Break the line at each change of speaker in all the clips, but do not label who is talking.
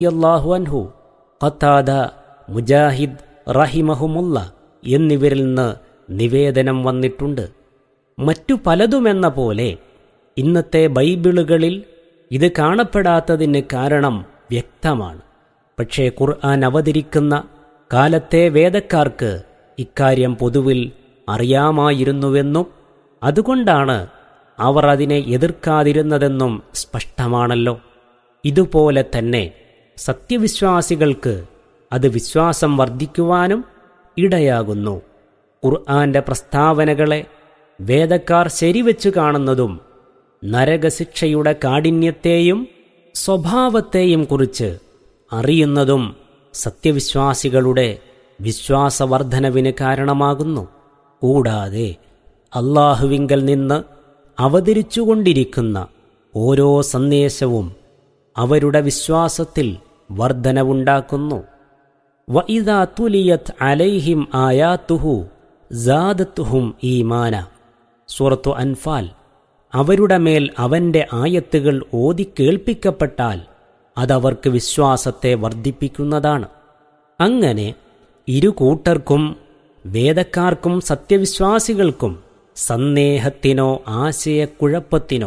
അള്ളാഹു അൻഹു ഖത്താദ മുജാഹിദ് റഹിമഹുമുല്ല എന്നിവരിൽ നിന്ന് നിവേദനം വന്നിട്ടുണ്ട് മറ്റു പലതുമെന്ന പോലെ ഇന്നത്തെ ബൈബിളുകളിൽ ഇത് കാണപ്പെടാത്തതിന് കാരണം വ്യക്തമാണ് പക്ഷേ ഖുർആൻ അവതരിക്കുന്ന കാലത്തെ വേദക്കാർക്ക് ഇക്കാര്യം പൊതുവിൽ അറിയാമായിരുന്നുവെന്നും അതുകൊണ്ടാണ് അവർ അതിനെ എതിർക്കാതിരുന്നതെന്നും സ്പഷ്ടമാണല്ലോ ഇതുപോലെ തന്നെ സത്യവിശ്വാസികൾക്ക് അത് വിശ്വാസം വർദ്ധിക്കുവാനും ഇടയാകുന്നു ഖുർആന്റെ പ്രസ്താവനകളെ വേദക്കാർ ശരിവെച്ചു കാണുന്നതും നരകശിക്ഷയുടെ കാഠിന്യത്തെയും സ്വഭാവത്തെയും കുറിച്ച് അറിയുന്നതും സത്യവിശ്വാസികളുടെ വിശ്വാസവർദ്ധനവിന് കാരണമാകുന്നു കൂടാതെ അള്ളാഹുവിങ്കൽ നിന്ന് അവതരിച്ചുകൊണ്ടിരിക്കുന്ന ഓരോ സന്ദേശവും അവരുടെ വിശ്വാസത്തിൽ വർധനവുണ്ടാക്കുന്നു വഇദാ തുലിയത് അലൈഹിം ആയാത്തുഹു ജാദത്തുഹും ഈമാന സൂറത്തു അൻഫാൽ അവരുടെ മേൽ അവന്റെ ആയത്തുകൾ ഓതി കേൾപ്പിക്കപ്പെട്ടാൽ അതവർക്ക് വിശ്വാസത്തെ വർദ്ധിപ്പിക്കുന്നതാണ് അങ്ങനെ ഇരു കൂട്ടർക്കും വേദക്കാർക്കും സത്യവിശ്വാസികൾക്കും സന്ദേഹത്തിനോ ആശയക്കുഴപ്പത്തിനോ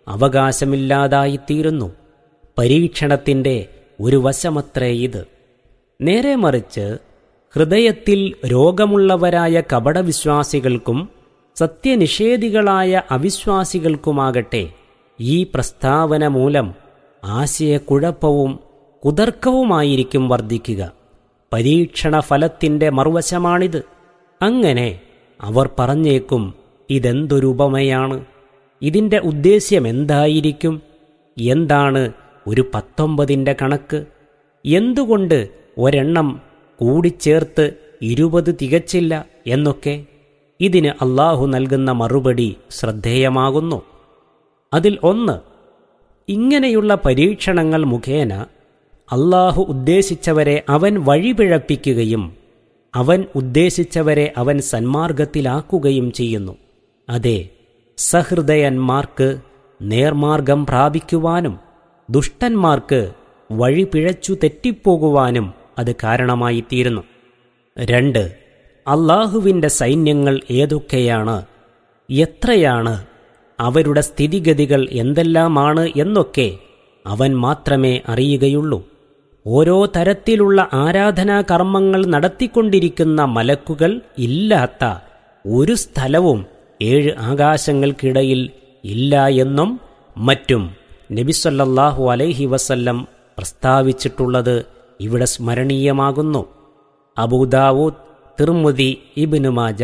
അവകാശമില്ലാതായിത്തീരുന്നു പരീക്ഷണത്തിന്റെ ഒരു വശമത്രേ ഇത് നേരെ മറിച്ച് ഹൃദയത്തിൽ രോഗമുള്ളവരായ കപടവിശ്വാസികൾക്കും സത്യനിഷേധികളായ അവിശ്വാസികൾക്കുമാകട്ടെ ഈ പ്രസ്താവന മൂലം ആശയക്കുഴപ്പവും കുതർക്കവുമായിരിക്കും വർദ്ധിക്കുക പരീക്ഷണ ഫലത്തിന്റെ മറുവശമാണിത് അങ്ങനെ അവർ പറഞ്ഞേക്കും ഇതെന്തൊരു ഉപമയാണ് ഇതിന്റെ ഉദ്ദേശ്യം എന്തായിരിക്കും എന്താണ് ഒരു പത്തൊമ്പതിൻ്റെ കണക്ക് എന്തുകൊണ്ട് ഒരെണ്ണം കൂടിച്ചേർത്ത് ഇരുപത് തികച്ചില്ല എന്നൊക്കെ ഇതിന് അള്ളാഹു നൽകുന്ന മറുപടി ശ്രദ്ധേയമാകുന്നു അതിൽ ഒന്ന് ഇങ്ങനെയുള്ള പരീക്ഷണങ്ങൾ മുഖേന അള്ളാഹു ഉദ്ദേശിച്ചവരെ അവൻ വഴിപിഴപ്പിക്കുകയും അവൻ ഉദ്ദേശിച്ചവരെ അവൻ സന്മാർഗത്തിലാക്കുകയും ചെയ്യുന്നു അതെ സഹൃദയന്മാർക്ക് നേർമാർഗം പ്രാപിക്കുവാനും ദുഷ്ടന്മാർക്ക് വഴി പിഴച്ചു തെറ്റിപ്പോകുവാനും അത് കാരണമായിത്തീരുന്നു രണ്ട് അള്ളാഹുവിൻ്റെ സൈന്യങ്ങൾ ഏതൊക്കെയാണ് എത്രയാണ് അവരുടെ സ്ഥിതിഗതികൾ എന്തെല്ലാമാണ് എന്നൊക്കെ അവൻ മാത്രമേ അറിയുകയുള്ളൂ ഓരോ തരത്തിലുള്ള ആരാധനാ കർമ്മങ്ങൾ നടത്തിക്കൊണ്ടിരിക്കുന്ന മലക്കുകൾ ഇല്ലാത്ത ഒരു സ്ഥലവും ഏഴ് ആകാശങ്ങൾക്കിടയിൽ ഇല്ല എന്നും മറ്റും നബിസല്ലാഹു അലൈഹി വസല്ലം പ്രസ്താവിച്ചിട്ടുള്ളത് ഇവിടെ സ്മരണീയമാകുന്നു അബൂദാവൂദ് തിർമുദി ഇബിനു മാജ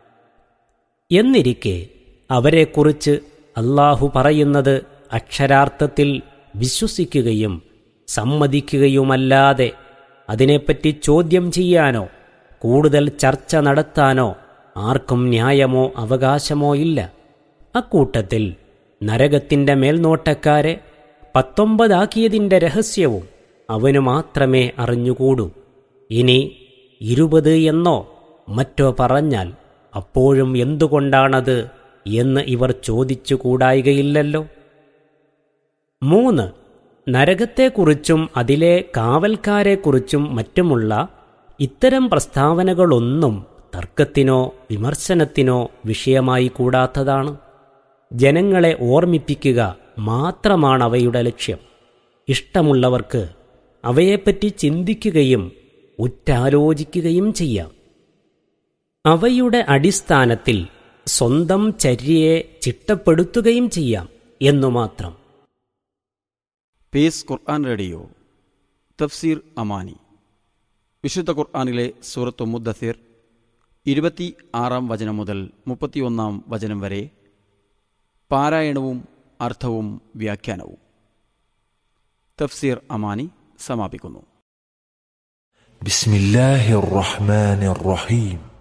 എന്നിരിക്കെ അവരെക്കുറിച്ച് അള്ളാഹു പറയുന്നത് അക്ഷരാർത്ഥത്തിൽ വിശ്വസിക്കുകയും സമ്മതിക്കുകയുമല്ലാതെ അതിനെപ്പറ്റി ചോദ്യം ചെയ്യാനോ കൂടുതൽ ചർച്ച നടത്താനോ ആർക്കും ന്യായമോ അവകാശമോ ഇല്ല അക്കൂട്ടത്തിൽ നരകത്തിന്റെ മേൽനോട്ടക്കാരെ പത്തൊമ്പതാക്കിയതിന്റെ രഹസ്യവും അവനു മാത്രമേ അറിഞ്ഞുകൂടൂ ഇനി ഇരുപത് എന്നോ മറ്റോ പറഞ്ഞാൽ അപ്പോഴും എന്തുകൊണ്ടാണത് എന്ന് ഇവർ ചോദിച്ചുകൂടായികയില്ലല്ലോ മൂന്ന് നരകത്തെക്കുറിച്ചും അതിലെ കാവൽക്കാരെക്കുറിച്ചും മറ്റുമുള്ള ഇത്തരം പ്രസ്താവനകളൊന്നും തർക്കത്തിനോ വിമർശനത്തിനോ വിഷയമായി കൂടാത്തതാണ് ജനങ്ങളെ ഓർമ്മിപ്പിക്കുക മാത്രമാണ് അവയുടെ ലക്ഷ്യം ഇഷ്ടമുള്ളവർക്ക് അവയെപ്പറ്റി ചിന്തിക്കുകയും ഉറ്റാലോചിക്കുകയും ചെയ്യാം അവയുടെ അടിസ്ഥാനത്തിൽ സ്വന്തം ചര്യയെ ചിട്ടപ്പെടുത്തുകയും ചെയ്യാം എന്നു മാത്രം
പേസ് ഖുർആൻ റേഡിയോ തഫ്സീർ അമാനി വിശുദ്ധ ഖുർആാനിലെ സൂറത്തു മുദ്ദസിർ ഇരുപത്തി ആറാം വചനം മുതൽ മുപ്പത്തിയൊന്നാം വചനം വരെ പാരായണവും അർത്ഥവും വ്യാഖ്യാനവും തഫ്സീർ അമാനി സമാപിക്കുന്നു
بسم الله الرحمن الرحيم